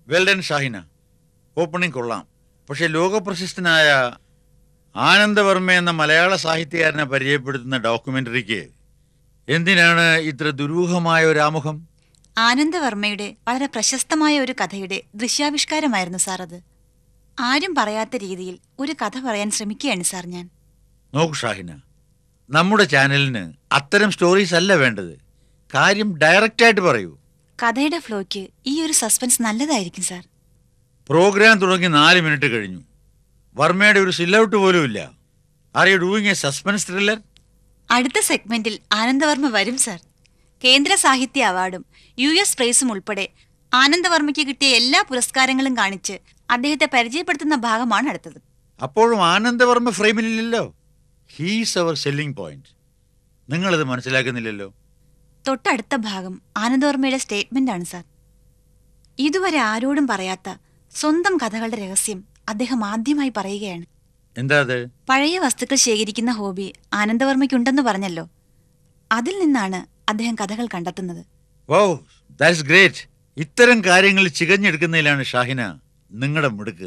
Well done Shahina opening കൊള്ളാം പക്ഷെ ലോകപ്രശസ്തനായ ആനന്ദവർമ്മ എന്ന മലയാള സാഹിത്യകാരനെ പരിചയപ്പെടുത്തുന്ന ഡോക്യുമെന്ററിക്ക് എന്തിനാണ് ഇത്ര ദുരൂഹമായ ഒരു ആമുഖം ആനന്ദവർമ്മയുടെ വളരെ പ്രശസ്തമായ ഒരു കഥയുടെ ദൃശ്യാവിഷ്കാരമായിരുന്നു സാർ അത് ആരും പറയാത്ത രീതിയിൽ ഒരു കഥ പറയാൻ ശ്രമിക്കുകയാണ് സാർ ഞാൻ നോക്കൂ ഷാഹിന നമ്മുടെ ചാനലിന് അത്തരം സ്റ്റോറീസ് അല്ല വേണ്ടത് കാര്യം ഡയറക്റ്റായിട്ട് പറയൂ കഥയുടെ ഫ്ലോയ്ക്ക് ഈ ഒരു സസ്പെൻസ് നല്ലതായിരിക്കും സാർ പ്രോഗ്രാം തുടങ്ങി നാല് മിനിറ്റ് കഴിഞ്ഞു വർമ്മയുടെ ഒരു സില്ലൗട്ട് പോലും ഇല്ല are you doing a suspense thriller അടുത്ത സെഗ്മെന്റിൽ ആനന്ദവർമ്മ വരും സാർ കേന്ദ്ര സാഹിത്യ അവാർഡും യു എസ് പ്രൈസും ഉൾപ്പെടെ ആനന്ദവർമ്മയ്ക്ക് കിട്ടിയ എല്ലാ പുരസ്കാരങ്ങളും കാണിച്ച് അദ്ദേഹത്തെ പരിചയപ്പെടുത്തുന്ന ഭാഗമാണ് അടുത്തത് അപ്പോഴും ആനന്ദവർമ്മ ഫ്രെയിമിലില്ലല്ലോ ഹീസ് അവർ സെല്ലിംഗ് പോയിന്റ് നിങ്ങളത് മനസ്സിലാക്കുന്നില്ലല്ലോ തൊട്ടടുത്ത ഭാഗം ആനന്ദവർമ്മയുടെ സ്റ്റേറ്റ്മെന്റ് ആണ് സാർ ഇതുവരെ ആരോടും പറയാത്ത സ്വന്തം കഥകളുടെ രഹസ്യം അദ്ദേഹം ആദ്യമായി പറയുകയാണ് എന്താ അത് പഴയ വസ്തുക്കൾ ശേഖരിക്കുന്ന ഹോബി ആനന്ദവർമ്മയ്ക്കുണ്ടെന്ന് പറഞ്ഞല്ലോ അതിൽ നിന്നാണ് അദ്ദേഹം കഥകൾ കണ്ടെത്തുന്നത് വൗ ദാറ്റ്സ് ഗ്രേറ്റ് ഇത്തരം കാര്യങ്ങൾ ചികഞ്ഞെടുക്കുന്നതിലാണ് ഷാഹിന നിങ്ങളുടെ മിടുക്ക്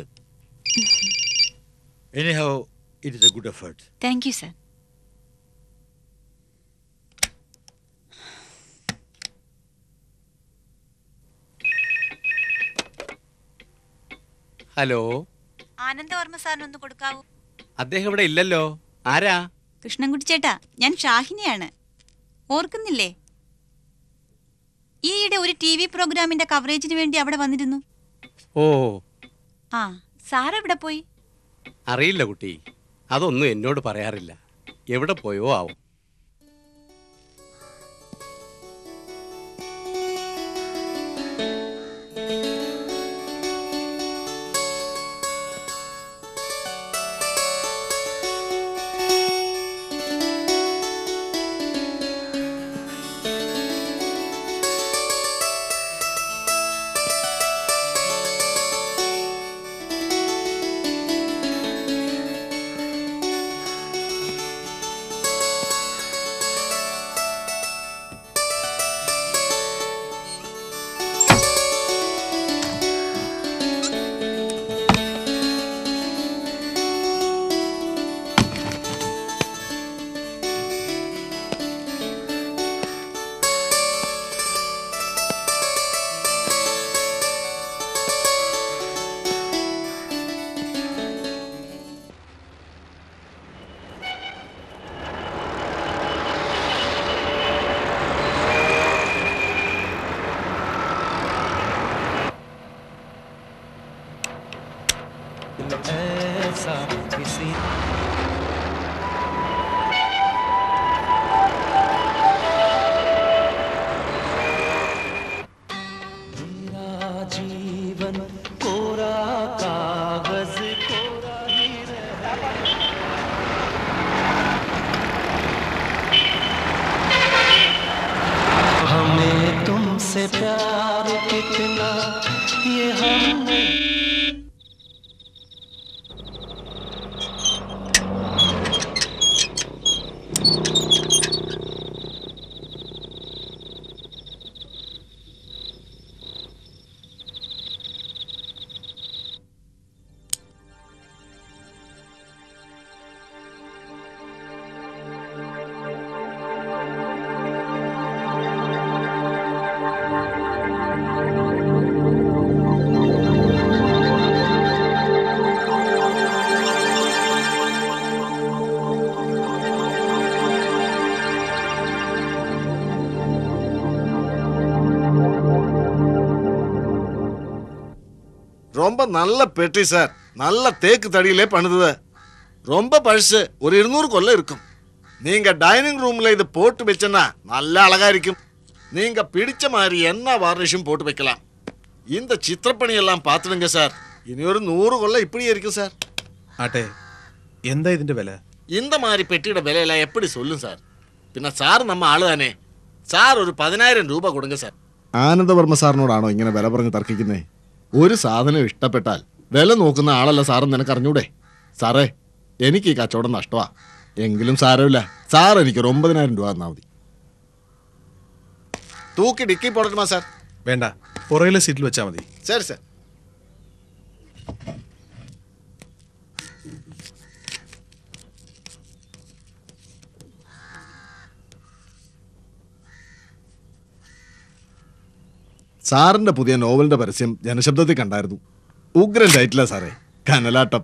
anyhow it is a good effort thank you sir hello Anandavarma സാറിനൊന്ന് കൊടുക്കാവൂ അദ്ദേഹം ഇവിടെ ഇല്ലല്ലോ ആരാ കൃഷ്ണൻകുട്ടി ചേട്ടാ ഞാൻ ഷാഹിനിയാണ് ഓർക്കുന്നില്ലേ ഈയിടെ ഒരു ടി വി പ്രോഗ്രാമിന്റെ കവറേജിന് വേണ്ടി അവിടെ വന്നിരുന്നു ഓ ആ സാർ എവിടെ പോയി അറിയില്ല കുട്ടി അതൊന്നും എന്നോട് പറയാറില്ല എവിടെ പോയോ ആവും ऐसा किसी मेरा जीवन कोरा कागज कोरा ही रह हमें तुमसे प्यार कितना ये हम ரொம்ப நல்ல பெட்டி சார் நல்ல தேக்கு தடியிலே பண்ணுது ரொம்ப பழசு ஒரு இருநூறு கொல்ல இருக்கும் நீங்க டைனிங் ரூம்ல இது போட்டு வச்சனா நல்ல அழகா இருக்கும் நீங்க பிடிச்ச மாதிரி என்ன வார்னிஷும் போட்டு வைக்கலாம் இந்த சித்திரப்பணி எல்லாம் பார்த்துடுங்க சார் இனி ஒரு நூறு கொல்ல இப்படியே இருக்கும் சார் ആട്ടെ എന്താ ഇതിന്റെ വില இந்த மாதிரி பெட்டியோட விலையெல்லாம் எப்படி சொல்லும் சார் பின்ன சார் நம்ம ஆளு தானே சார் ஒரு பதினாயிரம் രൂപ കൊടുங்க സാർ ആനന്ദവർമ്മ സാറിനോടാണോ ഇങ്ങനെ വില പറഞ്ഞ് തർക്കിക്കുന്നേ ഒരു സാധനം ഇഷ്ടപ്പെട്ടാൽ വില നോക്കുന്ന ആളല്ല സാറെന്ന് നിനക്ക് അറിഞ്ഞൂടെ സാറേ എനിക്ക് ഈ കച്ചവടം നഷ്ടമാ എങ്കിലും സാരമില്ല സാർ എനിക്ക് ഒരു ഒമ്പതിനായിരം രൂപ തന്നാൽ മതി തൂക്കി ഡിക്കി പോടട്ടുമാ സാർ വേണ്ട പുറകിലെ സീറ്റിൽ വെച്ചാൽ മതി சரி சார் സാറിന്റെ പുതിയ നോവലിന്റെ പരസ്യം ജനശബ്ദത്തിൽ കണ്ടായിരുന്നു ഉഗ്രൻ ടൈറ്റിലാ സാറേ കനലാട്ടം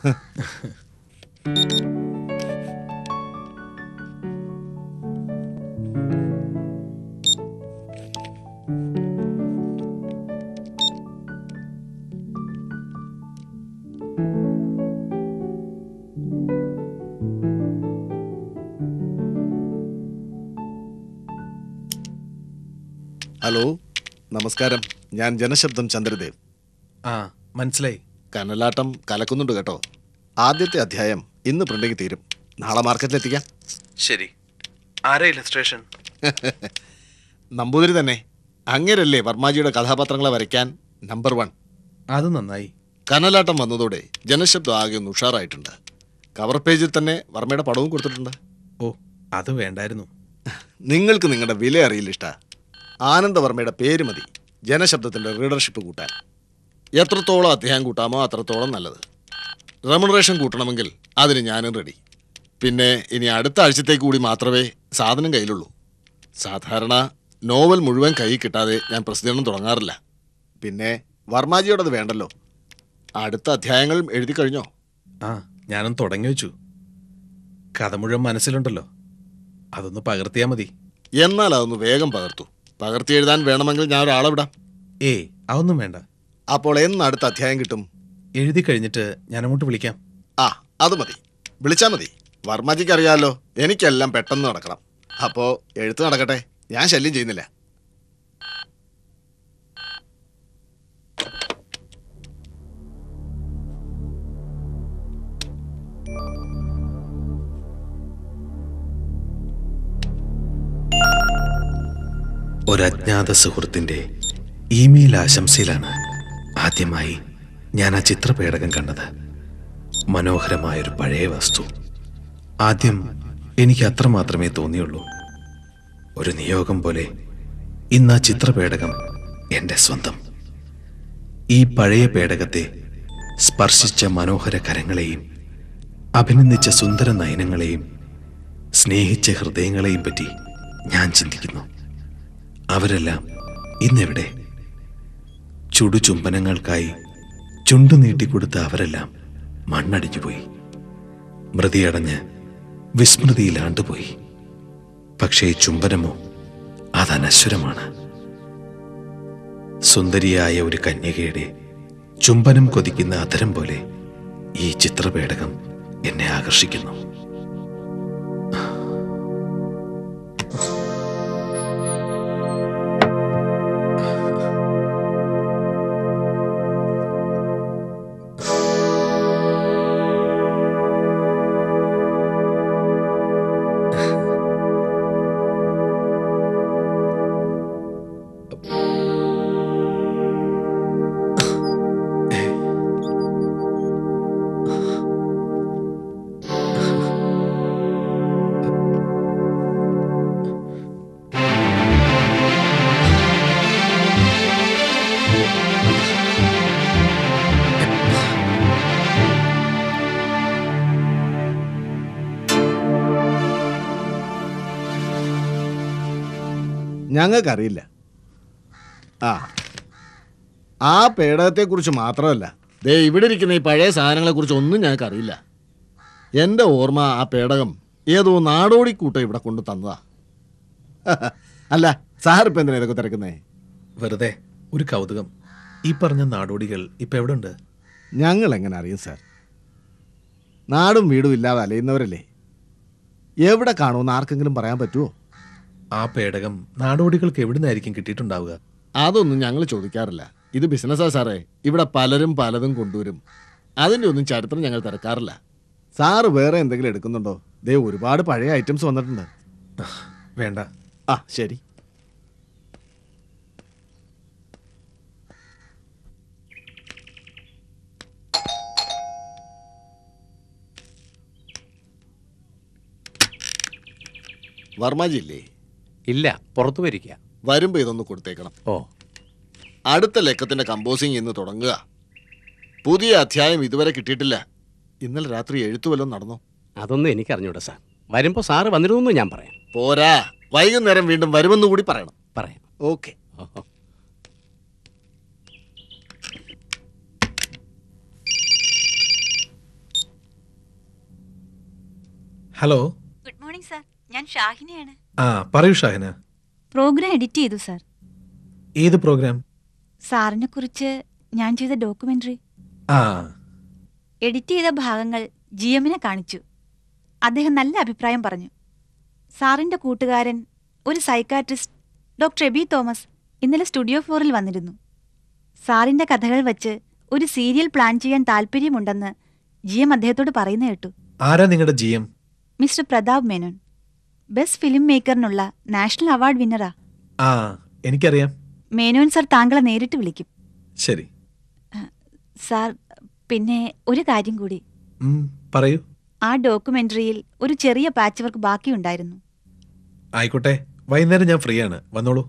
ഹലോ നമസ്കാരം ഞാൻ ജനശബ്ദം ചന്ദ്രദേവ് ആ മനസ്സിലായി കനലാട്ടം കലക്കുന്നുണ്ട് കേട്ടോ ആദ്യത്തെ അധ്യായം ഇന്ന് പ്രിന്റിങ് തീരും നാളെ മാർക്കറ്റിൽ എത്തിക്കാം ശരി ആരാ ഇലസ്ട്രേഷൻ നമ്പൂതിരി തന്നെ അങ്ങേരല്ലേ വർമാജിയുടെ കഥാപാത്രങ്ങളെ വരയ്ക്കാൻ നമ്പർ വൺ അത് നന്നായി കനലാട്ടം വന്നതോടെ ജനശബ്ദം ആകെ ഒന്ന് ഉഷാറായിട്ടുണ്ട് കവർ പേജിൽ തന്നെ വർമ്മയുടെ പടവും കൊടുത്തിട്ടുണ്ട് ഓ അത് വേണ്ടായിരുന്നു നിങ്ങൾക്ക് നിങ്ങളുടെ വില അറിയില്ല ഇഷ്ട ആനന്ദവർമ്മയുടെ പേര് മതി ജനശബ്ദത്തിന്റെ റീഡർഷിപ്പ് കൂട്ടാൻ എത്രത്തോളം അധ്യായം കൂട്ടാമോ അത്രത്തോളം നല്ലത് റെമുണറേഷൻ കൂട്ടണമെങ്കിൽ അതിന് ഞാനും റെഡി പിന്നെ ഇനി അടുത്ത ആഴ്ചത്തേക്ക് കൂടി മാത്രമേ സാധനം കയ്യിലുള്ളൂ സാധാരണ നോവൽ മുഴുവൻ കൈ കിട്ടാതെ ഞാൻ പ്രസിദ്ധീകരണം തുടങ്ങാറില്ല പിന്നെ വർമാജിയോടത് വേണ്ടല്ലോ അടുത്ത അധ്യായങ്ങൾ എഴുതി കഴിഞ്ഞോ ആ ഞാനും തുടങ്ങി വെച്ചു കഥ മുഴുവൻ മനസ്സിലുണ്ടല്ലോ അതൊന്ന് പകർത്തിയാ മതി എന്നാൽ അതൊന്ന് വേഗം പകർത്തു പകർത്തി എഴുതാൻ വേണമെങ്കിൽ ഞാൻ ഒരാളെ വിടാം ഏ അതൊന്നും വേണ്ട അപ്പോൾ എന്ന് അടുത്ത അധ്യായം കിട്ടും എഴുതി കഴിഞ്ഞിട്ട് ഞാൻ അങ്ങോട്ട് വിളിക്കാം ആ അത് മതി വിളിച്ചാ മതി വർമ്മജിക്ക് അറിയാലോ എനിക്കെല്ലാം പെട്ടെന്ന് നടക്കണം അപ്പോ എഴുത്ത് നടക്കട്ടെ ഞാൻ ശല്യം ചെയ്യുന്നില്ല ഒരജ്ഞാത സുഹൃത്തിന്റെ ഇമെയിൽ ആശംസയിലാണ് ആദ്യമായി ഞാൻ ആ ചിത്രപേടകം കണ്ടത് മനോഹരമായൊരു പഴയ വസ്തു ആദ്യം എനിക്ക് അത്രമാത്രമേ തോന്നിയുള്ളൂ ഒരു നിയോഗം പോലെ ഇന്ന് ആ ചിത്രപേടകം എൻ്റെ സ്വന്തം ഈ പഴയ പേടകത്തെ സ്പർശിച്ച മനോഹര കരങ്ങളെയും അഭിനന്ദിച്ച സുന്ദര നയനങ്ങളെയും സ്നേഹിച്ച ഹൃദയങ്ങളെയും പറ്റി ഞാൻ ചിന്തിക്കുന്നു അവരെല്ലാം ഇന്നെവിടെ ചുടുചുംബനങ്ങൾക്കായി ചുണ്ടു നീട്ടിക്കൊടുത്ത അവരെല്ലാം മണ്ണടിഞ്ഞുപോയി മൃതിയടഞ്ഞ് വിസ്മൃതിയിലാണ്ടുപോയി പക്ഷേ ചുംബനമോ അതനശ്വരമാണ് സുന്ദരിയായ ഒരു കന്യകയുടെ ചുംബനം കൊതിക്കുന്ന അധരം പോലെ ഈ ചിത്രപേടകം എന്നെ ആകർഷിക്കുന്നു ഞങ്ങൾക്കറിയില്ല ആ ആ പേടകത്തെക്കുറിച്ച് മാത്രമല്ല ദേ ഇവിടെ ഇരിക്കുന്ന ഈ പഴയ സാധനങ്ങളെക്കുറിച്ച് ഒന്നും ഞങ്ങൾക്കറിയില്ല എൻ്റെ ഓർമ്മ ആ പേടകം ഏതോ നാടോടിക്കൂട്ടം ഇവിടെ കൊണ്ട് തന്നതാ അല്ല സാർ ഇപ്പം എന്തിനാ ഇതൊക്കെ തിരക്കുന്നേ വെറുതെ ഒരു കൗതുകം ഈ പറഞ്ഞ നാടോടികൾ ഇപ്പൊ എവിടെ ഉണ്ട് ഞങ്ങൾ എങ്ങനെ അറിയും സാർ നാടും വീടും ഇല്ലാതെ അലയുന്നവരല്ലേ എവിടെ കാണുമെന്ന് ആർക്കെങ്കിലും പറയാൻ പറ്റുമോ ആ പേടകം നാടോടികൾക്ക് എവിടുന്നായിരിക്കും കിട്ടിയിട്ടുണ്ടാവുക അതൊന്നും ഞങ്ങൾ ചോദിക്കാറില്ല ഇത് ബിസിനസ്സാ സാറേ ഇവിടെ പലരും പലതും കൊണ്ടുവരും അതിൻ്റെ ഒന്നും ചരിത്രം ഞങ്ങൾ തിരക്കാറില്ല സാറ് വേറെ എന്തെങ്കിലും എടുക്കുന്നുണ്ടോ ദേ ഒരുപാട് പഴയ ഐറ്റംസ് വന്നിട്ടുണ്ട് വേണ്ട ആ ശരി വർമാജി ഇല്ലേ ഇല്ല പുറത്തു വരിക വരുമ്പോ ഇതൊന്ന് കൊടുത്തേക്കണം ഓ അടുത്ത ലക്കത്തിന്റെ കമ്പോസിങ് ഇന്ന് തുടങ്ങുക പുതിയ അധ്യായം ഇതുവരെ കിട്ടിയിട്ടില്ല ഇന്നലെ രാത്രി എഴുത്തു വല്ലതും നടന്നോ അതൊന്നും എനിക്കറിഞ്ഞൂടാ സാർ വരുമ്പോൾ സാറ് വന്നിരുന്നു ഞാൻ പറയാം പോരാ വൈകുന്നേരം വീണ്ടും വരുമെന്ന് കൂടി പറയണം പറയാം ഓക്കെ ഓഹോ. ഹലോ ഗുഡ് മോർണിംഗ് സാർ ഞാൻ ഷാഹിനയാണ് ആ പറയൂ ഷാഹിന പ്രോഗ്രാം എഡിറ്റ് ചെയ്തു സാർ ഏത് പ്രോഗ്രാം സാറിനെ കുറിച്ച് ഞാൻ ചെയ്ത ഡോക്യുമെന്ററി ആ എഡിറ്റ് ചെയ്ത ഭാഗങ്ങൾ ജി എമ്മിനെ കാണിച്ചു അദ്ദേഹം നല്ല അഭിപ്രായം പറഞ്ഞു സാറിന്റെ കൂട്ടുകാരൻ ഒരു സൈക്കാട്രിസ്റ്റ് ഡോക്ടർ എബി തോമസ് ഇന്നലെ സ്റ്റുഡിയോ ഫ്ലോറിൽ വന്നിരുന്നു സാറിന്റെ കഥകൾ വച്ച് ഒരു സീരിയൽ പ്ലാൻ ചെയ്യാൻ താല്പര്യമുണ്ടെന്ന് ജി എം അദ്ദേഹത്തോട് പറയുന്ന കേട്ടു ആരാ നിങ്ങളുടെ G M mister Pratap Menon best film മേക്കറിനുള്ള നാഷണൽ അവാർഡ് വിന്നറാ ആ എനിക്കറിയാം മേനോൻ സാർ താങ്കളെ നേരിട്ട് വിളിക്കും ശരി സാർ പിന്നെ ഒരു കാര്യം കൂടി ഉം, പറയൂ ആ ഡോക്യുമെന്ററിയിൽ ഒരു ചെറിയ പാച്ച് വർക്ക് ബാക്കിയുണ്ടായിരുന്നു ആയിക്കോട്ടെ വൈകുന്നേരം ഞാൻ ഫ്രീ ആണ് വന്നോളൂ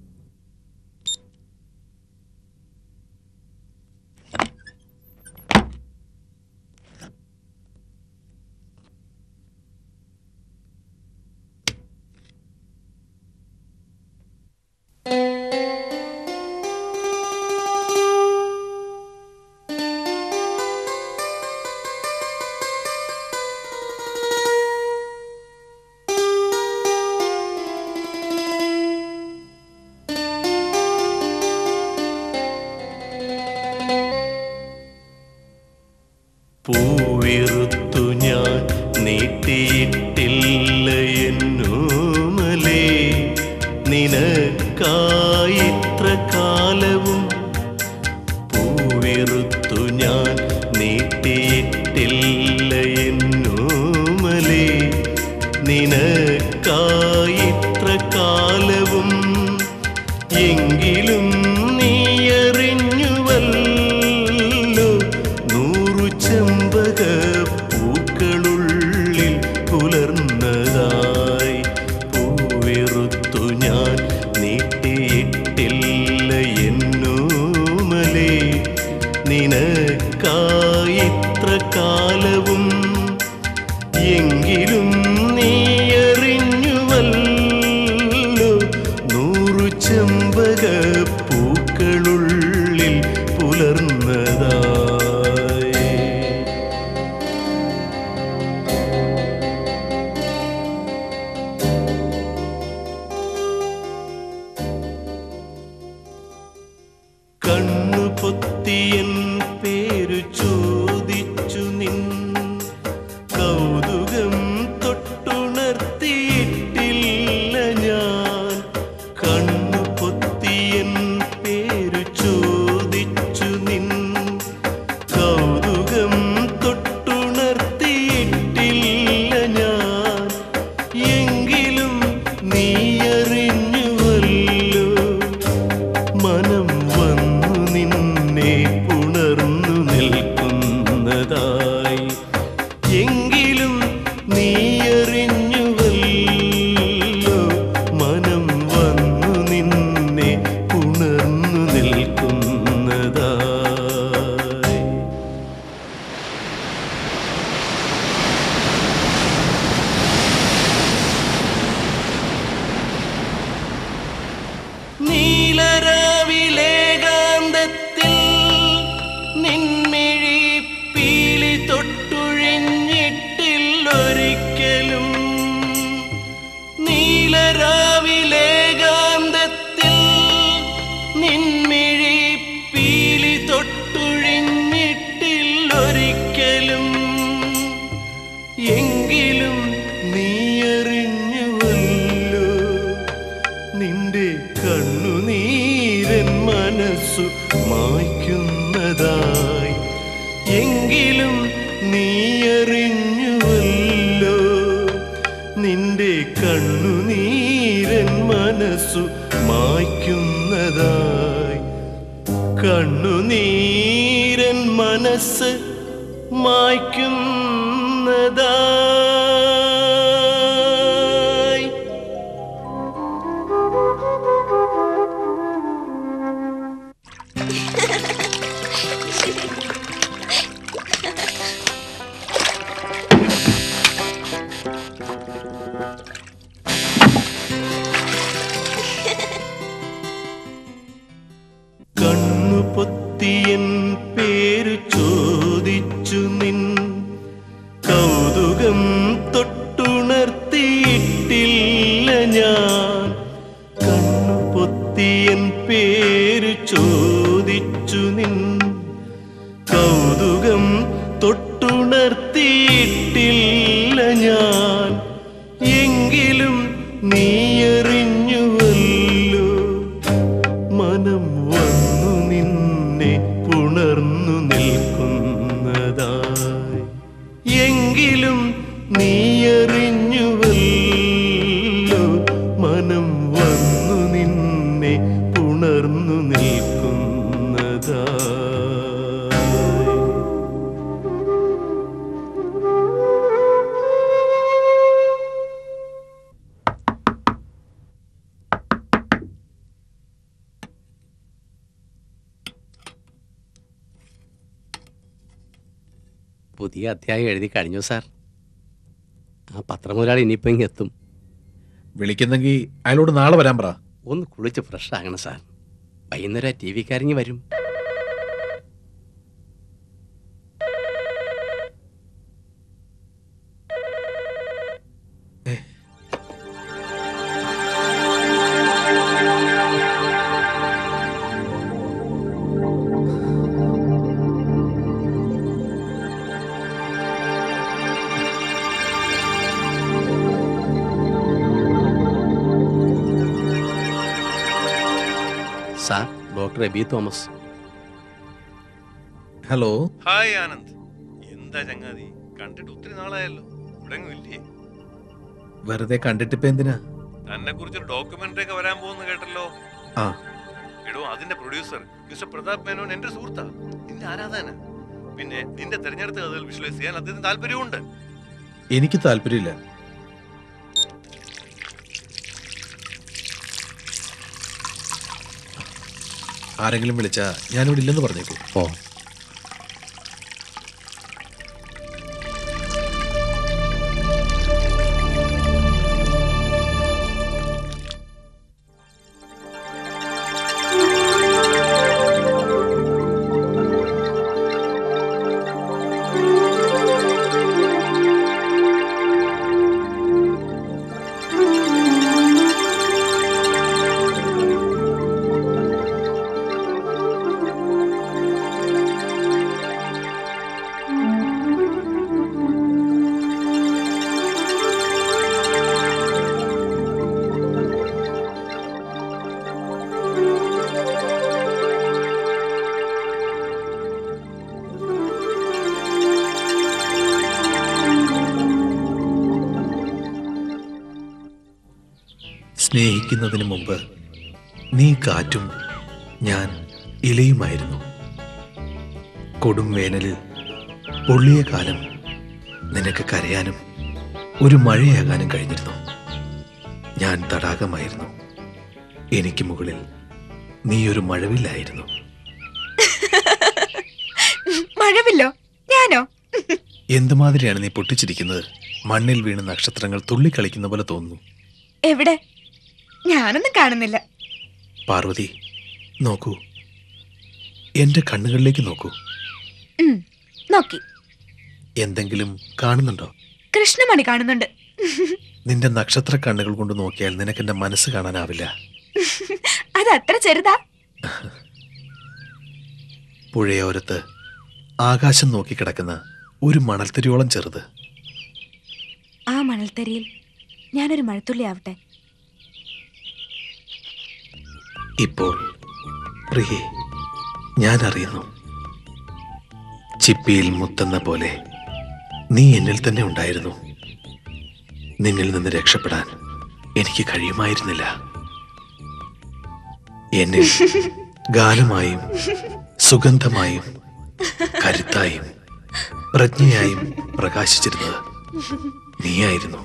പൂവിറുത്തു ഞാൻ നീട്ടിയിട്ടില്ല എന്നോമലേ നിനക്കായിത്ര കാലവും പൂവിറുത്തു ഞാൻ നീട്ടിയിട്ടില്ല എന്നോമലേ നിനക്കായിത്ര കാലവും എങ്കിലും നീയറിഞ്ഞുവല്ലോ നൂറു ചെമ്പക പൂക്കളുള്ളിൽ പുലർന്നതായി പൂവിറുത്തു ഞാൻ നീട്ടിയിട്ടില്ല എന്നോമലേ നിനക്കായിത്ര കാലവും എങ്കിലും നീയറിഞ്ഞുവല്ലോ നൂറു ചെമ്പക പൂക്കളുള്ളിൽ പുലർന്നതായി കണ്ണു പൊത്തിയൻ പേരു ചോദിച്ചു നിൻ കൗതുകം തൊട്ടുണർത്തിയിട്ടില്ല ഞാൻ കണ്ണു പൊത്തിയൻ പേരു ചോദിച്ചു നിൻ കൗതുകം തൊട്ടുണർത്തിയിട്ടില്ല ഞാൻ എങ്കിലും നീ അറിഞ്ഞുവല്ലോ മനം വന്നു നിന്നെ പുണർന്നു നിൽക്കുന്നതായി എങ്കിലും നീ അറിഞ്ഞുവല്ലോ മനം വന്നു നിന്നെ പുണർന്നു നിൽക്കുന്നതായി നീലരാവിലേകാന്തത്തിൽ നിൻമിഴി പീലി തൊട്ടുഴിഞ്ഞിട്ടില്ലൊരിക്കലും നീലരാവിലേകാന്തത്തിൽ നിൻമിഴി പീലി തൊട്ടുഴിഞ്ഞിട്ടില്ലൊരിക്കലും എങ്കിലും നീ അറിഞ്ഞുവല്ലോ നിന്റെ കണ്ണുനീരൻ മനസ്സു മായ്ക്കുന്നതായി എങ്കിലും നീ അറിഞ്ഞുവല്ലോ നിന്റെ കണ്ണുനീരൻ മനസ്സു മായ്ക്കുന്നതായി കണ്ണുനീരൻ മനസ്സ് മായ്ക്കുന്നതായി കണ്ണു പൊത്തിയൻ പേരു ചോദിച്ചു നിൻ കൗതുകം പൊത്തിയൻ പേര് ചോദിച്ചു നിൻ കൗതുകം തൊട്ടുണർത്തിയിട്ടില്ല ഞാൻ എങ്കിലും നീയറിഞ്ഞുവല്ലോ മനം വന്നു നിന്നെ പുണർന്നു നിൽക്കുന്നതായി എങ്കിലും നീയറിഞ്ഞുവല്ലോ മനം വന്നു നിന്നെ പുണർന്നു നിൽക്കുന്നതായി പുതിയ അധ്യായം എഴുതി കഴിഞ്ഞു സാർ ആ പത്രമുതലാളി ഇനിയിപ്പോൾ ഇങ്ങ് എത്തും വിളിക്കുന്നെങ്കിൽ അയാളോട് നാളെ വരാൻ പറ ഒന്ന് കുളിച്ച് ഫ്രഷ് ആകണം സാർ വൈകുന്നേരം ടി വിക്കാരിഞ്ഞ് വരും sir doctor Aby Thomas hello hi Anand എന്താ ചങ്ങാതി കണ്ടിട്ട് ഒത്തിരി നാളായല്ലോ ഇവിടെങ്ങും ഇല്ലേ വെറുതെ കണ്ടിട്ടിപ്പോ എന്തിനാ തന്നെ കുറിച്ചൊരു ഡോക്യുമെന്ററി ഒക്കെ വരാൻ പോകുന്നു കേട്ടല്ലോ ആ എടോ അതിന്റെ പ്രൊഡ്യൂസർ മിസ്റ്റർ പ്രതാപ് മേനോൻ എന്റെ സുഹൃത്താ നിന്റെ ആരാധന പിന്നെ നിന്റെ തെരഞ്ഞെടുത്ത കഥകൾ വിഷ്വലൈസ് ചെയ്യാൻ അദ്ദേഹത്തിന് താല്പര്യമുണ്ട് എനിക്ക് താല്പര്യമില്ല ആരെങ്കിലും വിളിച്ചാ ഞാനിവിടെ ഇല്ലെന്ന് പറഞ്ഞേക്കൂ ഓ സ്നേഹിക്കുന്നതിന് മുമ്പ് നീ കാറ്റും ഞാൻ ഇലയുമായിരുന്നു കൊടും വേനലിൽ പൊള്ളിയ കാലം നിനക്ക് കരയാനും ഒരു മഴയാകാനും കഴിഞ്ഞിരുന്നു ഞാൻ തടാകമായിരുന്നു എനിക്ക് മുകളിൽ നീ ഒരു മഴവില്ലായിരുന്നു മഴവില്ലോ ഞാനോ എന്തുമാതിരിയാണ് നീ പൊട്ടിച്ചിരിക്കുന്നത് മണ്ണിൽ വീണ് നക്ഷത്രങ്ങൾ തുള്ളിക്കളിക്കുന്ന പോലെ തോന്നുന്നു എവിടെ ഞാനൊന്നും കാണുന്നില്ല പാർവതി നോക്കൂ എന്റെ കണ്ണുകളിലേക്ക് നോക്കൂ ഉം, നോക്കി എന്തെങ്കിലും കാണുന്നുണ്ടോ കൃഷ്ണമണി കാണുന്നുണ്ട് നിന്റെ നക്ഷത്ര കണ്ണുകൾ കൊണ്ട് നോക്കിയാൽ നിനക്ക് എന്റെ മനസ്സ് കാണാനാവില്ല അത് അത്ര ചെറുതാ പുഴയോരത്ത് ആകാശം നോക്കി കിടക്കുന്ന ഒരു മണൽത്തരിയോളം ചെറുത് ആ മണൽത്തരിയിൽ ഞാനൊരു മഴത്തുള്ളി ആവട്ടെ ഇപ്പോൾ പ്രിയേ ഞാൻ അറിയുന്നു ചിപ്പിയിൽ മുത്തെന്ന പോലെ നീ എന്നിൽ തന്നെ ഉണ്ടായിരുന്നു നിന്നിൽ നിന്ന് രക്ഷപ്പെടാൻ എനിക്ക് കഴിയുമായിരുന്നില്ല എന്നിൽ ഗാനമായും സുഗന്ധമായും കരുത്തായും പ്രജ്ഞയായും പ്രകാശിച്ചിരുന്നത് നീയായിരുന്നു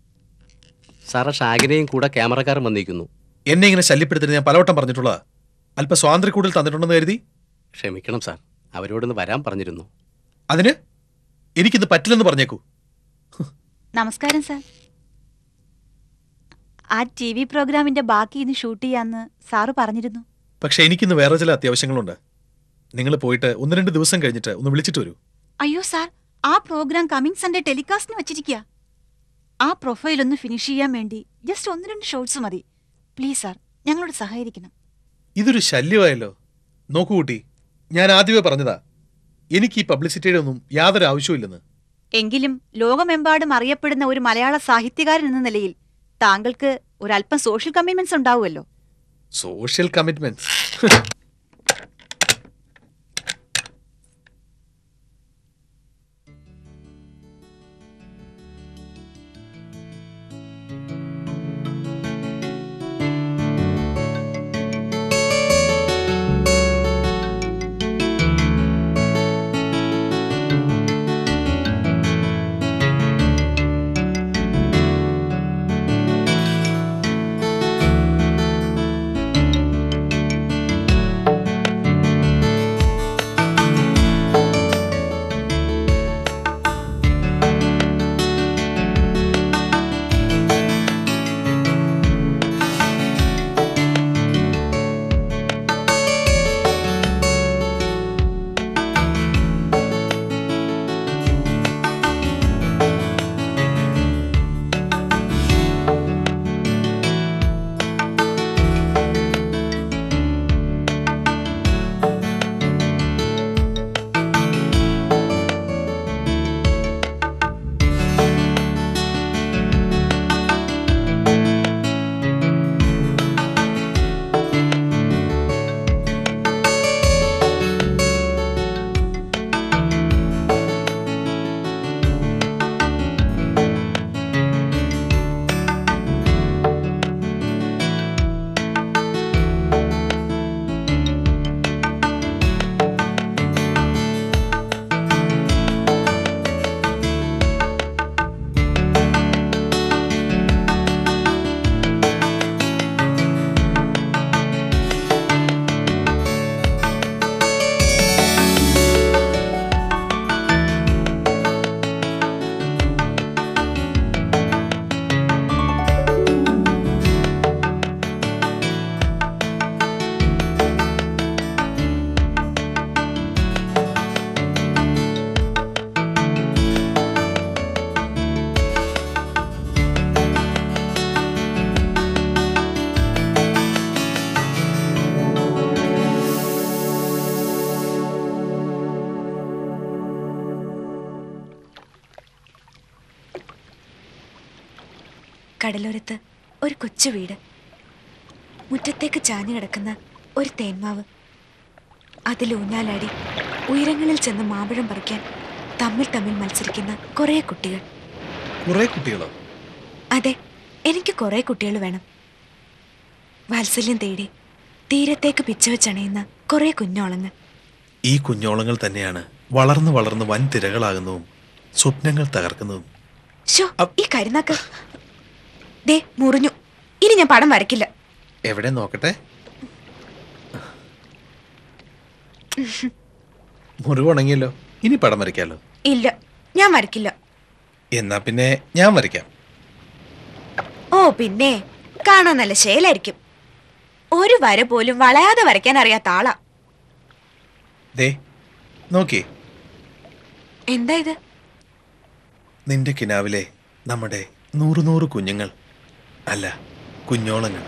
സാറേ ഷാഗിനെയും കൂടെ ക്യാമറക്കാരൻ വന്നിരിക്കുന്നു എന്നെ ഇങ്ങനെ ശല്യപ്പെടുത്തരുത് ഞാൻ പലവട്ടം പറഞ്ഞിട്ടുള്ളതാ അല്പ സ്വാതന്ത്ര്യ കൂടുതൽ തന്നിട്ടുണ്ടെന്ന് കരുതി ക്ഷമിക്കണം സാർ അവരോടൊന്ന് വരാൻ പറഞ്ഞിരുന്നു അതിന് എനിക്കിത് പറ്റില്ലെന്ന് പറഞ്ഞേക്കൂ നമസ്കാരം സാർ ആ ടി വി പ്രോഗ്രാമിന്റെ ബാക്കി ഇന്ന് ഷൂട്ട് ചെയ്യാന്ന് സാറ് പറഞ്ഞിരുന്നു പക്ഷെ എനിക്കിന്ന് വേറെ ചില അത്യാവശ്യങ്ങളുണ്ട് നിങ്ങൾ പോയിട്ട് ഒന്ന് രണ്ട് ദിവസം കഴിഞ്ഞിട്ട് ഒന്ന് വിളിച്ചിട്ട് വരൂ അയ്യോ സാർ ആ പ്രോഗ്രാം കമ്മിങ് സൺഡേ ടെലികാസ്റ്റിന് വെച്ചിരിക്കുക ആ പ്രൊഫൈൽ ഒന്ന് ഫിനിഷ് ചെയ്യാൻ വേണ്ടി ജസ്റ്റ് ഒന്ന് രണ്ട് ഷോട്ട്സ് മതി പ്ലീസ് സാർ ഞങ്ങളോട് സഹകരിക്കണം ഇതൊരു ശല്യമായല്ലോ നോക്കൂ കുട്ടി ഞാൻ ആദ്യമേ പറഞ്ഞതാ എനിക്ക് ഈ പബ്ലിസിറ്റിയുടെ ഒന്നും യാതൊരു ആവശ്യമില്ലെന്ന് എങ്കിലും ലോകമെമ്പാടും അറിയപ്പെടുന്ന ഒരു മലയാള സാഹിത്യകാരൻ എന്ന നിലയിൽ താങ്കൾക്ക് ഒരല്പം സോഷ്യൽ കമ്മിറ്റ്മെന്റ്സ് ഉണ്ടാവുമല്ലോ സോഷ്യൽ കമ്മിറ്റ്മെന്റ് കടലോരത്ത് ഒരു കൊച്ചു വീട് മുറ്റത്തേക്ക് ചാഞ്ഞു കിടക്കുന്ന ഒരു തേന്മാവ് അതിൽ ഊഞ്ഞാലാടി ഉയരങ്ങളിൽ ചെന്ന് മാമ്പഴം പറിക്കാൻ തമ്മിൽ തമ്മിൽ മത്സരിക്കുന്ന കുറേ കുട്ടികൾ കുറെ കുട്ടികളോ അതെ എനിക്ക് കുറേ കുട്ടികൾ വേണം വാത്സല്യം തേടി തീരത്തേക്ക് പിച്ചവച്ചണയുന്ന കുറേ കുഞ്ഞോളങ്ങൾ ഈ കുഞ്ഞോളങ്ങൾ തന്നെയാണ് വളർന്നു വളർന്ന് വൻ തിരകളാകുന്നതും സ്വപ്നങ്ങൾ തകർക്കുന്നതും ഷോ ഈ കരുനാക്ക് ദേ മുറിഞ്ഞു ഇനി ഞാൻ പടം വരയ്ക്കില്ല എവിടെ നോക്കട്ടെ മുറിവ് ഉണങ്ങിയല്ലോ ഇനി പടം വരയ്ക്കാലോ ഇല്ല ഞാൻ വരയ്ക്കില്ല എന്നാ പിന്നെ ഞാൻ വരയ്ക്കാം ഓ പിന്നെ കാണാൻ നല്ല ശേലായിരിക്കും ഒരു വര പോലും വളയാതെ വരയ്ക്കാൻ അറിയാത്ത ആളാ ദേ നോക്കിയേ എന്താ ഇത് നിന്റെ കിനാവിലെ നമ്മുടെ നൂറ് നൂറ് കുഞ്ഞുങ്ങൾ അല്ല കുഞ്ഞോളങ്ങൾ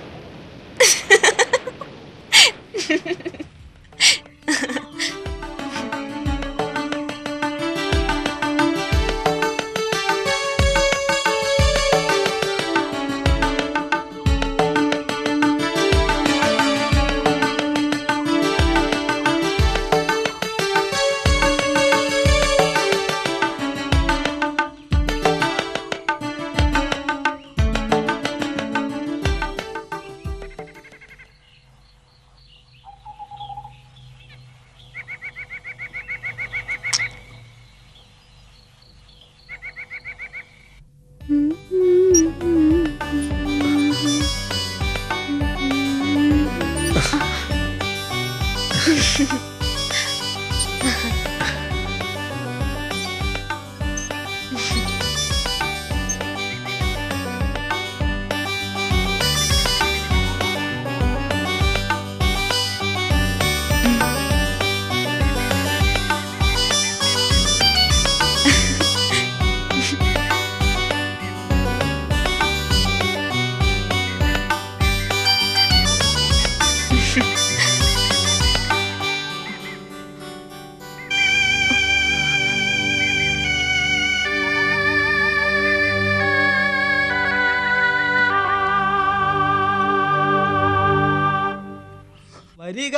വരിക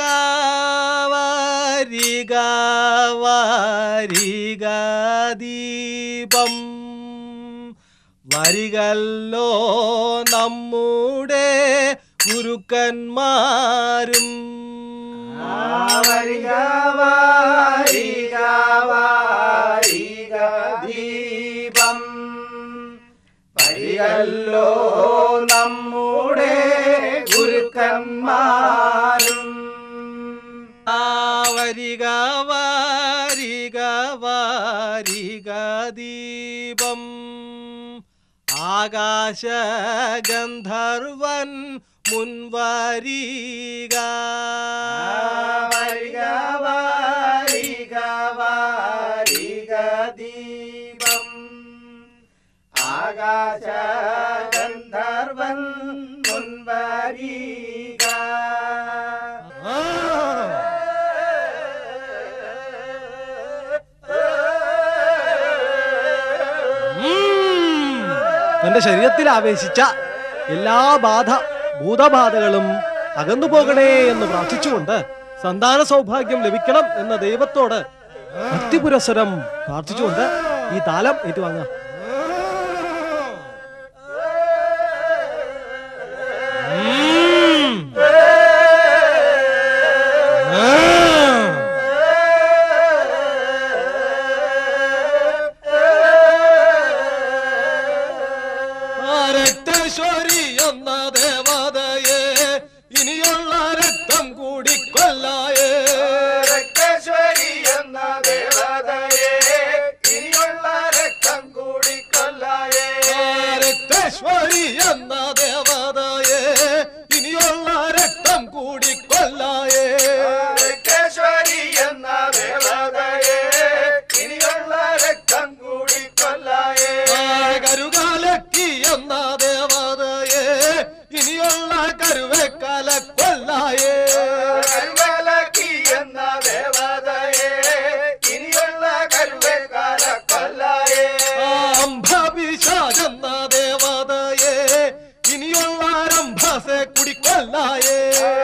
വരിക വരിക ദീപം വരികല്ലോ നമ്മുടെ ഗുരുക്കന്മാരും വരിക വരിക വരിക ദീപം വരികല്ലോ നമ്മുടെ ഗുരുക്കന്മാരും ആ വരിക വാരിക വാരിക ദീപം ആകാശഗന്ധർവൻ മുൻവരിക വരിക വാരിക വാരിക ദീപം ആകാശഗന്ധർവൻ മുൻവരിക തന്റെ ശരീരത്തിൽ ആവേശിച്ച എല്ലാ ബാധ ഭൂതബാധകളും അകന്നു പോകണേ എന്ന് പ്രാർത്ഥിച്ചുകൊണ്ട് സന്താന സൗഭാഗ്യം ലഭിക്കണം എന്ന ദൈവത്തോട് ഭക്തിപുരസ്സരം പ്രാർത്ഥിച്ചുകൊണ്ട് ഈ താലം ഏറ്റുവാങ്ങാം രക്തേശ്വരി എന്ന ദേവതയെ ഇനിയുള്ള രക്തം കൂടി കൊല്ലായേ രക്തേശ്വരി എന്ന ദേവതയെ ഇനിയുള്ള രക്തം കൂടി കൊല്ലായേ രക്തേശ്വരി എന്ന ദേവതയെ ഇനിയുള്ള രക്തം കൂടി കൊല്ലായേ രക്തേശ്വരി എന്ന ദേവതയെ ഇനിയുള്ള രക്തം കൂടി കൊല്ലായേ കരുകാലക്കി എന്ന ദേവതയെ ഇനിയുള്ള കരുവേക്കാല കൊല്ലായേ കരുകാലക്കി എന്ന ദേവതയെ ഇനിയുള്ള കരുവേക്കാല കൊല്ലായേ അംഭപിശാച് എന്ന ദേവതയെ ഇനിയുള്ള രംഭസെ കുടിക്കൊല്ലായേ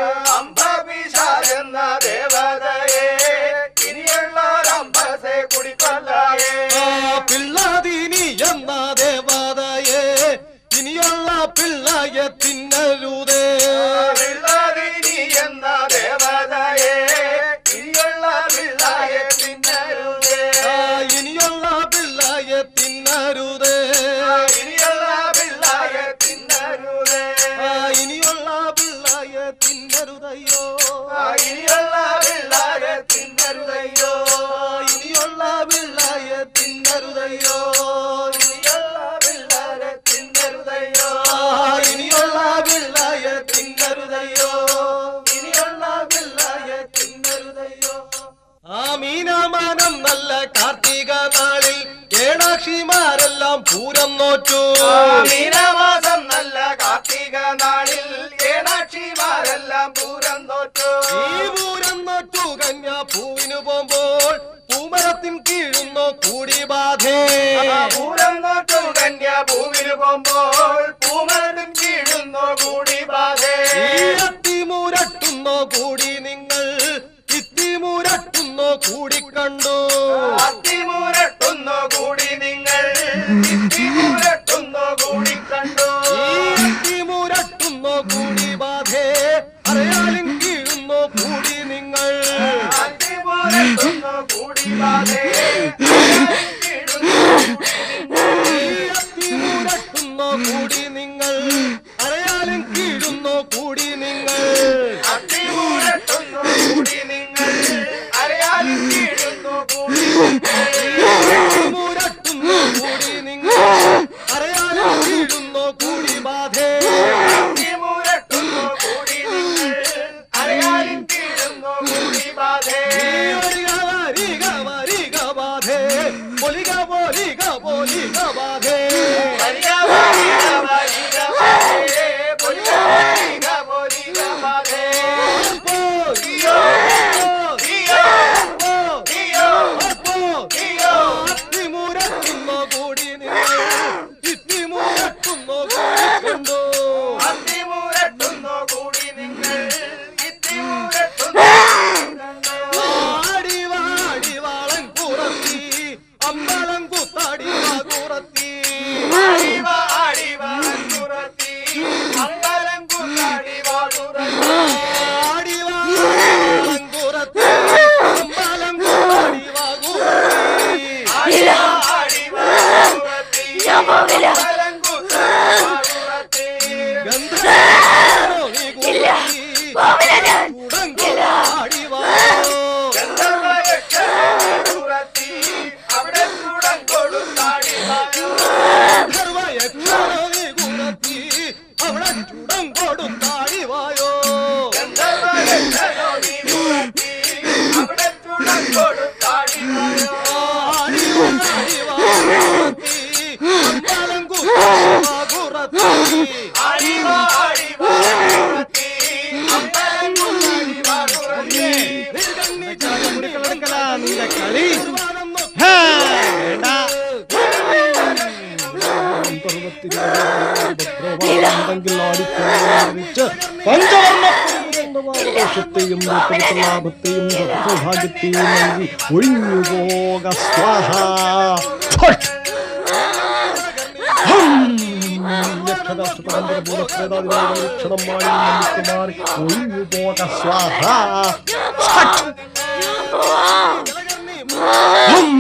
അംഭപിശാച് എന്ന ദേവതയെ ഇനിയുള്ള രംഭസെ കുടിക്കൊല്ലായേ പിള്ളാദീനി എന്ന ദേവതയെ ഇനിയുള്ള പിള്ളയെ തിന്നരുതേ പിള്ളാദീനി എന്ന ദേവതയെ ഇനിയുള്ള പിള്ളയെ തിന്നരുതേ ഇനിയുള്ള പിള്ളയെ തിന്നരുതേ ഇനിയുള്ള പിള്ളയെ തിന്നരുതേ ഇനിയുള്ള പിള്ളയെ തിന്നരുതയ്യോ ഇനിയുള്ള പിള്ളയെ തിന്നരുതയ്യോ ഇനിയുള്ള പിള്ളയെ തിന്നരുതയ്യോ ഇനിയുള്ള പിള്ളയെ തിന്നരുതയ്യോ ഇനിയുള്ള പിള്ളയെ തിന്നരുതയ്യോ ഇനിയുള്ള പിള്ളയെ തിന്നരുതയ്യോ ആ മീനമാനം നല്ല കാർത്തിക നാളിൽ ഏണാക്ഷിമാരെല്ലാം പൂരം നോറ്റു മീനമാസം നല്ല കാർത്തിക നാളിൽ ഏണാക്ഷിമാരെല്ലാം പൂരം നോറ്റു ഈ പൂരം നോറ്റു കന്യാ പൂവിന് പോകുമ്പോൾ പൂമരത്തിൻ കീഴുന്നോ കൂടി ബാധേ പൂരം നോറ്റു കന്യാ പൂവിന് പോകുമ്പോൾ പൂമരത്തിൻ കീഴുന്നോ കൂടി ബാധേ അത്തിമൂരട്ടുന്നോ കൂടി നിങ്ങൾ ഇത്തിമൂരട്ടുന്നോ കൂടി കണ്ടു അത്തിമൂരട്ടുന്നോ കൂടി നിങ്ങൾ ഇത്തിമൂരട്ടുന്നോ കൂടി കണ്ടു ഇത്തിമൂരട്ടുന്നോ കൂടി ബാധേ അറിയാലും കീഴുന്നോ കൂടി നിങ്ങൾ അത്തിമൂരട്ടുന്നോ കൂടി ബാധേ അത്തിമൂരട്ടുന്നോ കൂടി നിങ്ങൾ അറിയാലും കീഴുന്നോ കൂടി നിങ്ങൾ അത്തിമൂരട്ടുന്നോ കൂടി നിങ്ങൾ കൂടി മുരട്ടുന്നു കൂടി നിങ്ങൾ അറിയാനും വീഴുന്നു കൂടി ബാധേ മുരട്ടുന്നു കൂടി നിങ്ങൾ അറിയാനും വീഴുന്നു കൂടി ബാധേ വരിക വരിക വരിക ബാധേ പൊലിക പൊലിക പൊലിക ബാധേ വരിക വരിക വരിക ബാധേ പൊലിക പൊലിക പൊലിക ബാധേ പോയോ പോയോ പോയോ പോയോ അത്തിമുരട്ടുന്ന കൂടി നിങ്ങൾ ഇത്തിമുരട്ടുന്ന കൂടി കണ്ടു അത്തിമുരട്ടുന്ന കൂടി നിങ്ങൾ ഇത്തിമുരട്ടുന്ന ആടി വാടി വാളൻ കുറത്തി അമ്പലം കുത്താടി വാ കുറത്തി ആടി വാടി വാളൻ കുറത്തി അമ്പലം കുത്താടി വാ കുറത്തി ആടി വാളൻ കുറത്തി അമ്പലം കുത്താടി വാ കുറത്തി ആടി വാടി വാളൻ കുറത്തി അമ്പലം കുത്താടി വാ കുറത്തി ഗന്ധർവ്വനോ നീ കുറത്തി ഉടങ്കുലാടി വാ ഗന്ധർവ്വയക്ഷരത്തി അവിടെ ചുടങ്കൊടുത്താടി വായോ ഗന്ധർവയക്ഷരോ നീ കുറത്തി അവിടെ ചുടങ്കൊടുത്താടി വായോ ഗന്ധർവയക്ഷരോ നീ കുറത്തി അവിടെ ചുടങ്കൊടുത്താടി വായോ ആടി വാടി വാ കുറത്തി അമ്പലം കുത്താടി വാ കുറത്തി ആടി വാടി വാ കുറത്തി അമ്പലം കുത്താടി വാ കുറത്തി നിർഗണ്ണി ചാടുമുടിക്കളക്കലാ നിന്റെ കളി പഞ്ചവർണ്ണത്തെയും ലാഭത്തെയും സൗഭാഗ്യത്തെയും നൽകി ഒഴിഞ്ഞു പോക സ്വാഹ ഫട്ട്. ഹം. ലക്ഷണാഷ്ടപരമ്പരഭൂതപ്രേതാദിനാമലക്ഷണം മാറി നമുക്ക് മാറി ഒഴിഞ്ഞു പോക സ്വാഹ ഫട്ട്. ഹം.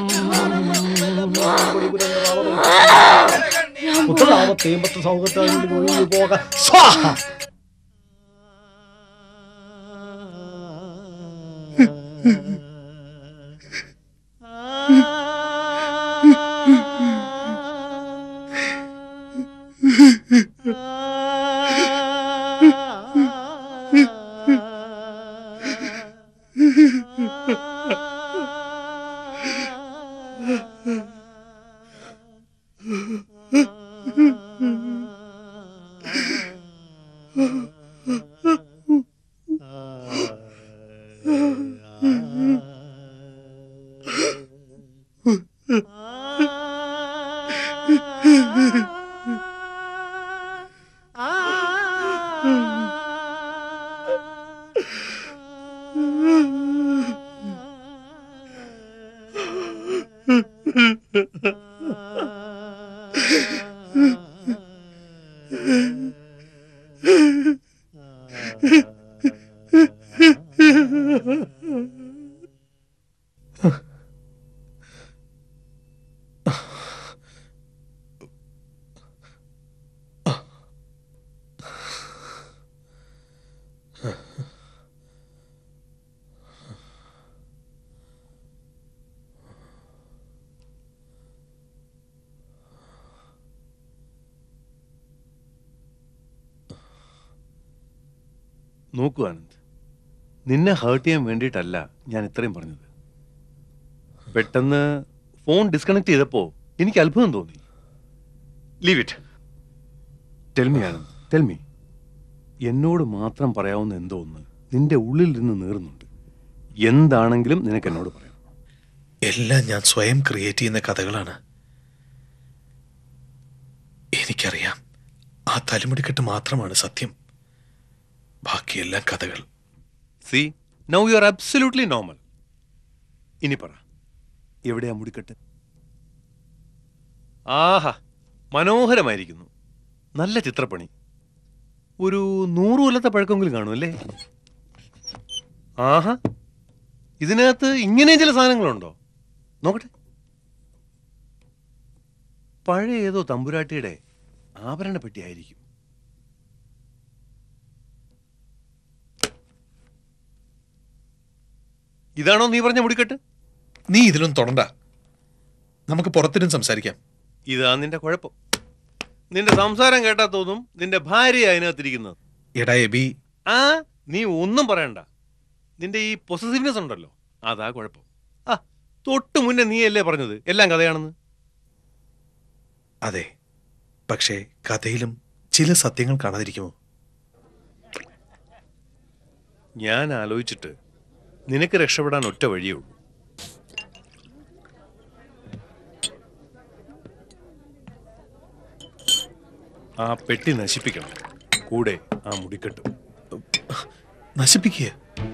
പുത്രലാഭത്തെയും പത്ത് സൗകര്യത്തെയും ഒഴിഞ്ഞു പോക സ്വാഹ നോക്കൂ ആനന്ദ് നിന്നെ ഹേർട്ട് ചെയ്യാൻ വേണ്ടിയിട്ടല്ല ഞാൻ ഇത്രയും പറഞ്ഞത് പെട്ടെന്ന് ഫോൺ ഡിസ്കണക്ട് ചെയ്തപ്പോ എനിക്ക് അത്ഭുതം തോന്നി leave it tell me Anand tell me എന്നോട് മാത്രം പറയാവുന്ന എന്തോ ഒന്ന് നിന്റെ ഉള്ളിൽ നിന്ന് നീറുന്നുണ്ട് എന്താണെങ്കിലും നിനക്ക് എന്നോട് പറയാം എല്ലാം ഞാൻ സ്വയം ക്രിയേറ്റ് ചെയ്യുന്ന കഥകളാണ് എനിക്കറിയാം ആ തലമുടിക്കെട്ട് മാത്രമാണ് സത്യം ബാക്കിയെല്ലാം കഥകൾ see now you are absolutely normal ഇനി പറ എവിടെയാ മുടിക്കെട്ട് ആഹാ മനോഹരമായിരിക്കുന്നു നല്ല ചിത്രപ്പണി ഒരു നൂറ് കൊല്ലത്തെ പഴക്കമെങ്കിലും കാണും അല്ലേ ആഹാ ഇതിനകത്ത് ഇങ്ങനെയും ചില സാധനങ്ങളുണ്ടോ നോക്കട്ടെ പഴയ ഏതോ തമ്പുരാട്ടിയുടെ ആഭരണ പെട്ടിയായിരിക്കും ഇതാണോ നീ പറഞ്ഞ മുടിക്കെട്ട് നീ ഇതിലും തൊടണ്ട നമുക്ക് പുറത്തിനും സംസാരിക്കാം ഇതാ നിന്റെ കുഴപ്പം നിന്റെ സംസാരം കേട്ടാ തോന്നും നിന്റെ ഭാര്യ അതിനകത്തിരിക്കുന്നത് എടാ എബി ആ നീ ഒന്നും പറയണ്ട നിന്റെ ഈ പൊസസീവ്നെസ് ഉണ്ടല്ലോ അതാ കുഴപ്പം ആ തൊട്ട് മുന്നേ നീയല്ലേ പറഞ്ഞത് എല്ലാം കഥയാണെന്ന് അതെ പക്ഷേ കഥയിലും ചില സത്യങ്ങൾ കാണാതിരിക്കുമോ ഞാൻ ആലോചിച്ചിട്ട് നിനക്ക് രക്ഷപ്പെടാൻ ഒറ്റ വഴിയേ ഉള്ളൂ ആ പെട്ടി നശിപ്പിക്കണം കൂടെ ആ മുടിക്കെട്ടും നശിപ്പിക്കുക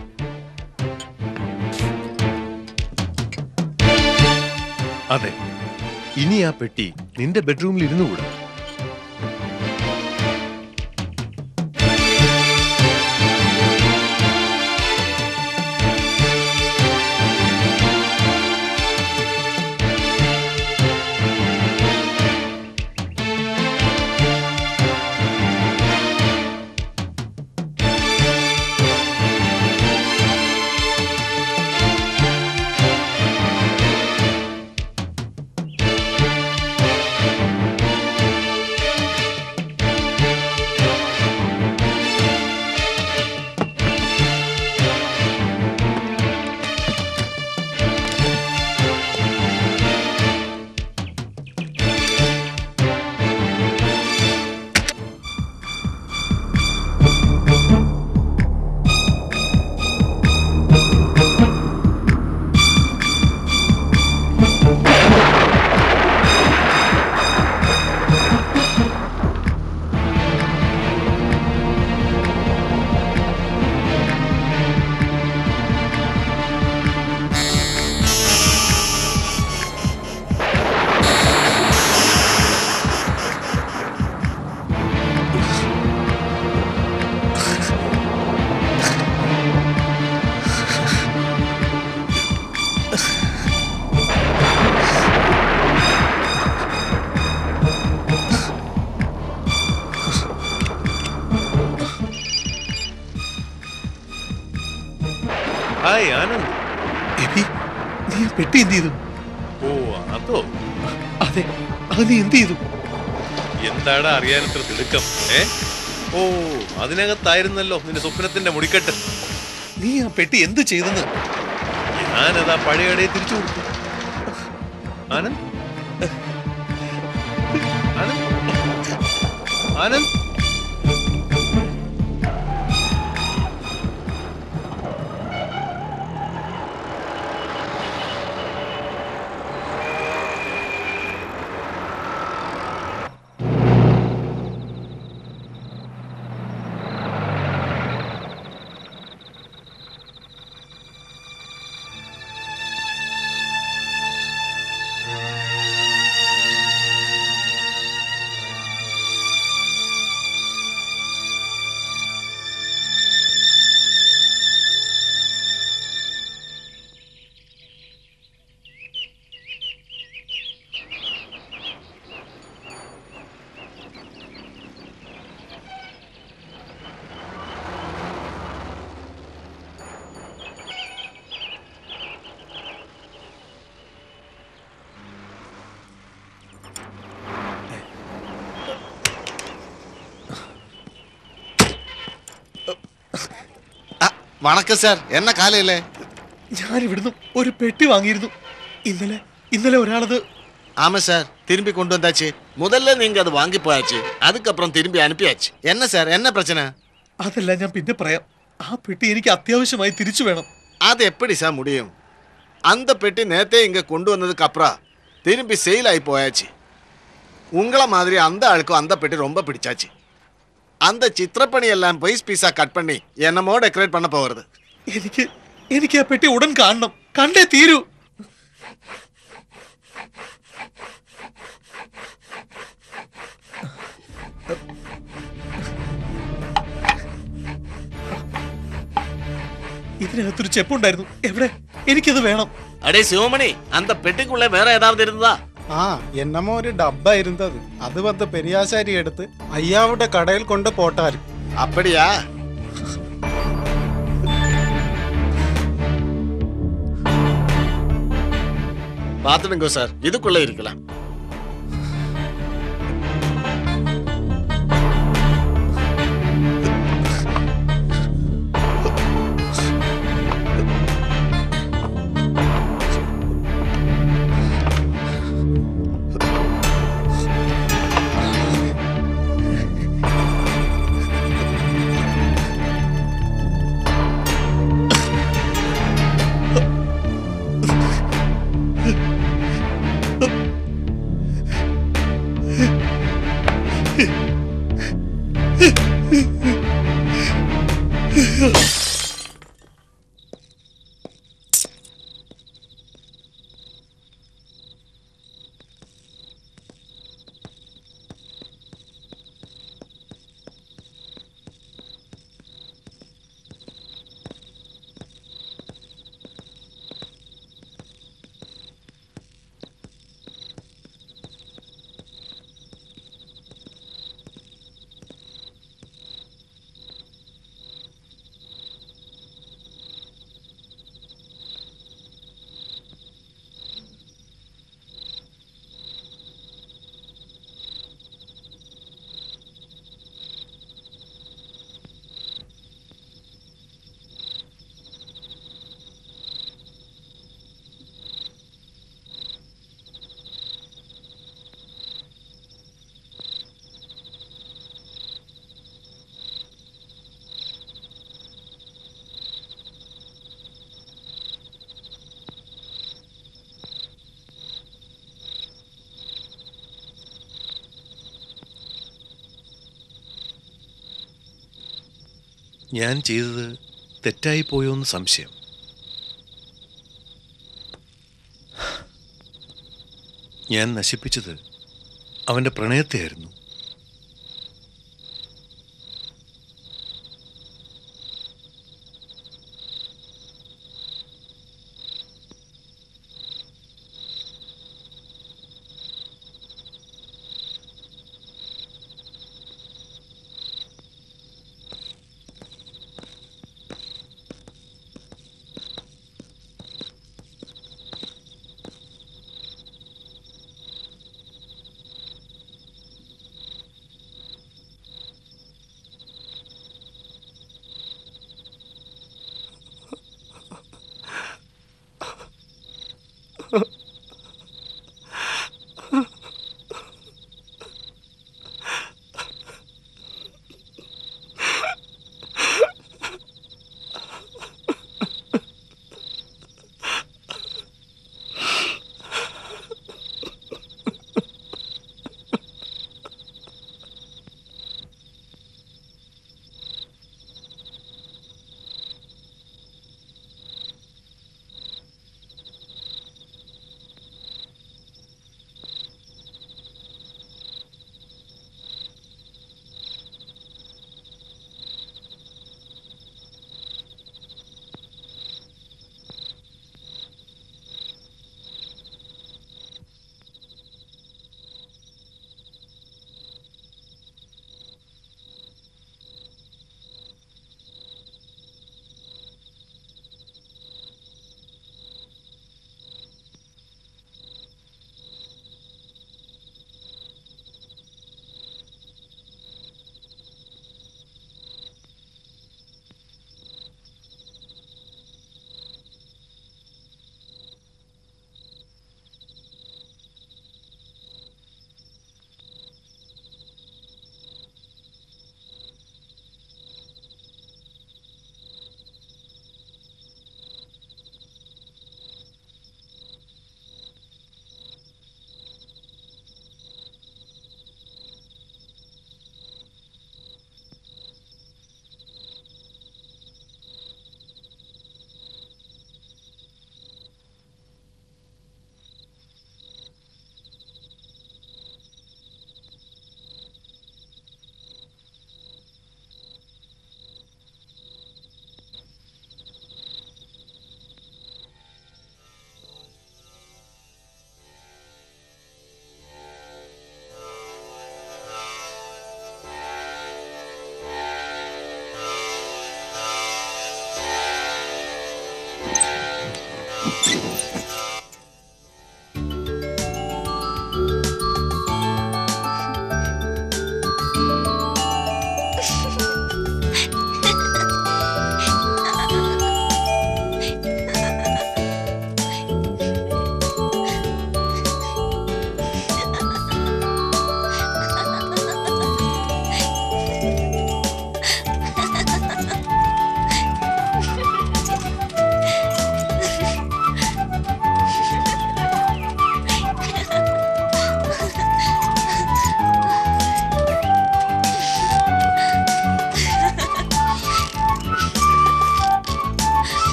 അതെ ഇനി ആ പെട്ടി നിന്റെ ബെഡ്റൂമിൽ ഇരുന്നുകൂടാ ഹായ് ആനന്ദ് എബി നീ ആ പെട്ടി എന്ത് ചെയ്തു ഓ അതോ അതെ അത് നീ എന്ത് ചെയ്തു എന്താടാ അറിയാനത്ര തിടുക്കം ഏ ഓ അതിനകത്തായിരുന്നല്ലോ നിന്റെ സ്വപ്നത്തിന്റെ മുടിക്കെട്ട് നീ ആ പെട്ടി എന്ത് ചെയ്തെന്ന് ഞാനതാ പഴയ കടയെ തിരിച്ചു കൊടുത്തു ആനന്ദ് ആനന്ദ് ആനന്ദ് வணக்கம் சார் என்ன காலையில ഞാൻ ഇവിടുന്ന് ഒരു പെട്ടി വാങ്ങിയിരുന്നു ഇന്നലെ ഇന്നലെ ഒരാളത് ஆமா சார் திரும்பி கொண்டு வந்தாச்சு முதல்ல நீங்க அது வாங்கி போயாச்சு அதுக்கப்புறம் திரும்பி அனுப்பியாச்சு என்ன சார் என்ன பிரச்சனை അതല്ല ഞാൻ പിന്നെ പറയാം ആ പെട്ടി എനിക്ക് അത്യാവശ്യമായി തിരിച്ചു വേണം அது எப்படி சார் முடியும் அந்த பெட்டி நேத்தே இங்க கொண்டு வந்ததுக்கு அப்புறம் திரும்பி சேல் ஆகி போயாச்சு உங்களை மாதிரி அந்த ஆளுக்கும் அந்த பெட்டி ரொம்ப பிடிச்சாச்சு அந்த சித்திரப்பணி எல்லாம் பைஸ் பீஸா கட் பண்ணி என்னமோ டெக்கரேட் பண்ண போகிறது എനിക്ക് എനിക്ക് ആ പെട്ടി ഉടൻ കാണണം കണ്ടേ തീരൂ ഇതിനകത്തൊരു ചെപ്പുണ്ടായിരുന്നു എവിടെ എനിക്കത് വേണം அடே சிவமணி அந்த பெட்டிக்குள்ள வேற ஏதாவது இருந்தா ആ എന്നമോ ഒരു ഡബ്ബ ഇരുന്നത് അത് വന്ന് പെരിയാശാരി എടുത്ത് അയ്യാവുടെ കടയിൽ കൊണ്ട് പോട്ടാര് அப்படியா பார்த்துடுங்க சார் இதுக்குள்ள இருக்கலாம் ഞാൻ ചെയ്തത് തെറ്റായി പോയോന്ന് സംശയം ഞാൻ നശിപ്പിച്ചത് അവന്റെ പ്രണയത്തെയായിരുന്നു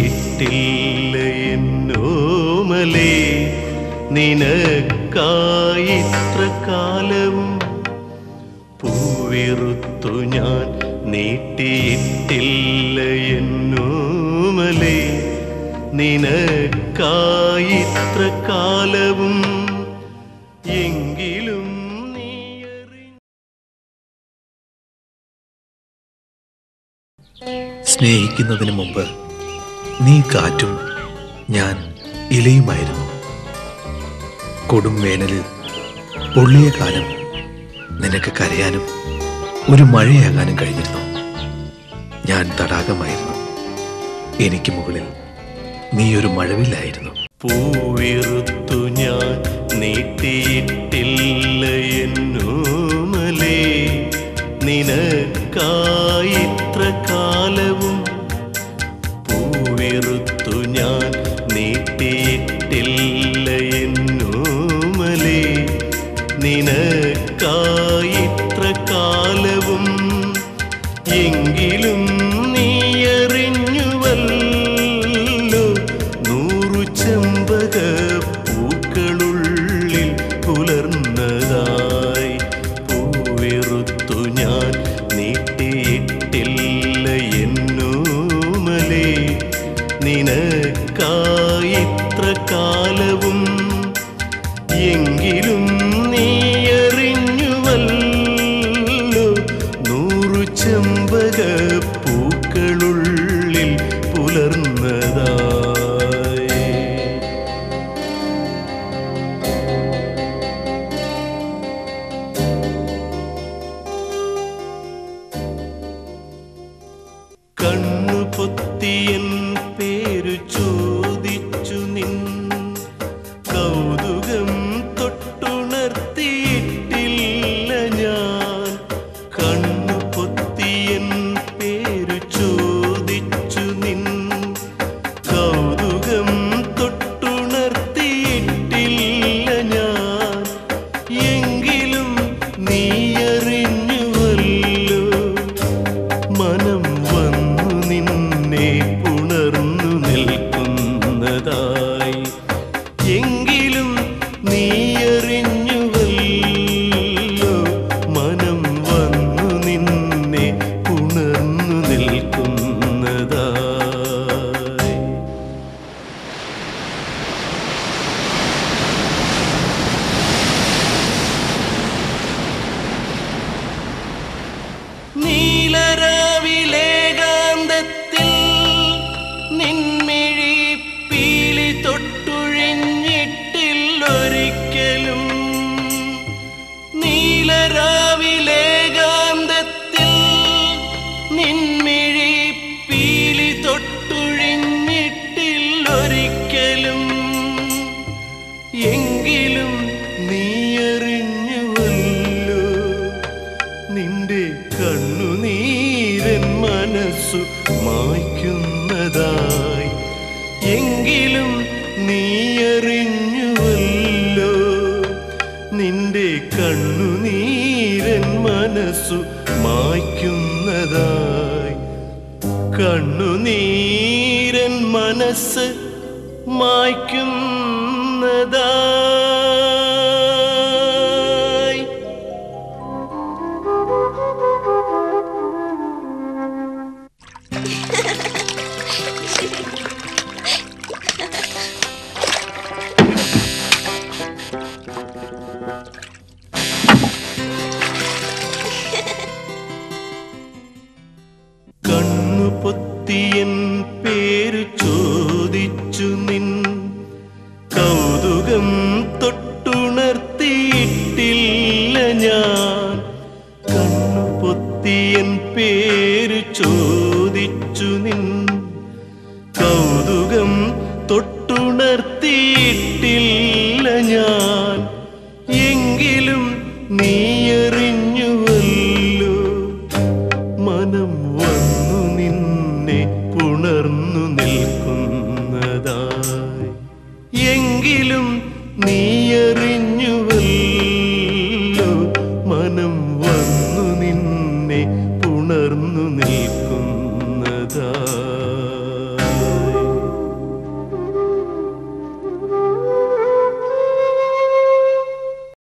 എന്നോമലേ നിനക്കായിത്ര കാലവും പൂവിറുത്തു ഞാൻ നീട്ടിയിട്ടില്ല എന്നോമലേ നിനക്കായിത്ര കാലവും എങ്കിലും സ്നേഹിക്കുന്നതിന് മുമ്പ് നീ കാറ്റും ഞാൻ ഇലയുമായിരുന്നു കൊടും വേനലിൽ പൊള്ളിയ കാലം നിനക്ക് കരയാനും ഒരു മഴയാകാനും കഴിഞ്ഞിരുന്നു ഞാൻ തടാകമായിരുന്നു എനിക്ക് മുകളിൽ നീ ഒരു മഴവില്ലായിരുന്നു പൂവിറുത്തു ഞാൻ നീട്ടിയിട്ടില്ല എന്നോമലേ നിനക്കായിത്ര കാലവും പൂവിറുത്തു ഞാൻ നീട്ടിയിട്ടില്ല എന്നോമലേ നിനക്കായിത്ര കാലവും എങ്കിലും നീ അറിഞ്ഞുവല്ലോ നൂറു ചെമ്പക പൂക്കളുള്ളിൽ പുലർന്നതായി പൂവെറുത്തു ഞാൻ നീട്ടിയിട്ടില്ല എന്നോമലേ നിനക്കായിത്ര കാലവും എങ്കിലും നീ അറിഞ്ഞുവല്ലോ നൂറു ചെമ്പക പൂക്കളുള്ളിൽ പുലർന്നതായി കണ്ണു പൊത്തിയൻ പേരു ചോദിച്ചു നിൻ കൗതുകം തൊട്ടുണർത്തിയിട്ടില്ല ഞാൻ കണ്ണു പൊത്തിയൻ പേരു ചോദിച്ചു നിൻ കൗതുകം തൊട്ടുണർത്തിയിട്ടില്ല ഞാൻ എങ്കിലും നീ അറിഞ്ഞുവല്ലോ മനം വന്നു നിന്നെ പുണർന്നു നിൽക്കുന്നതായി എങ്കിലും നീ അറിഞ്ഞുവല്ലോ മനം വന്നു നിന്നെ പുണർന്നു നിൽക്കുന്നതായി നീലരാവിലേകാന്തത്തിൽ നിൻമിഴി പീലി തൊട്ടുഴിഞ്ഞിട്ടില്ലൊരിക്കലും നീലരാവിലേകാന്തത്തിൽ നിൻമിഴി പീലി തൊട്ടുഴിഞ്ഞിട്ടില്ലൊരിക്കലും എങ്കിലും നീ അറിഞ്ഞുവല്ലോ നിന്റെ കണ്ണുനീരൻ മനസ്സു മായ്ക്കുന്നതായി എങ്കിലും നീ അറിഞ്ഞുവല്ലോ നിന്റെ കണ്ണുനീരൻ മനസ്സു മായ്ക്കുന്നതായി കണ്ണുനീരൻ മനസ്സ് മായ്ക്കുന്നതായി കണ്ണു പൊത്തിയൻ പേരു ചോദിച്ചു നിൻ കൗതുകം തൊട്ടുണർത്തിയിട്ടില്ല ഞാൻ കണ്ണു പൊത്തിയൻ പേരു ചോദിച്ചു നിൻ കൗതുകം തൊട്ടുണർത്തിയിട്ടില്ല ഞാൻ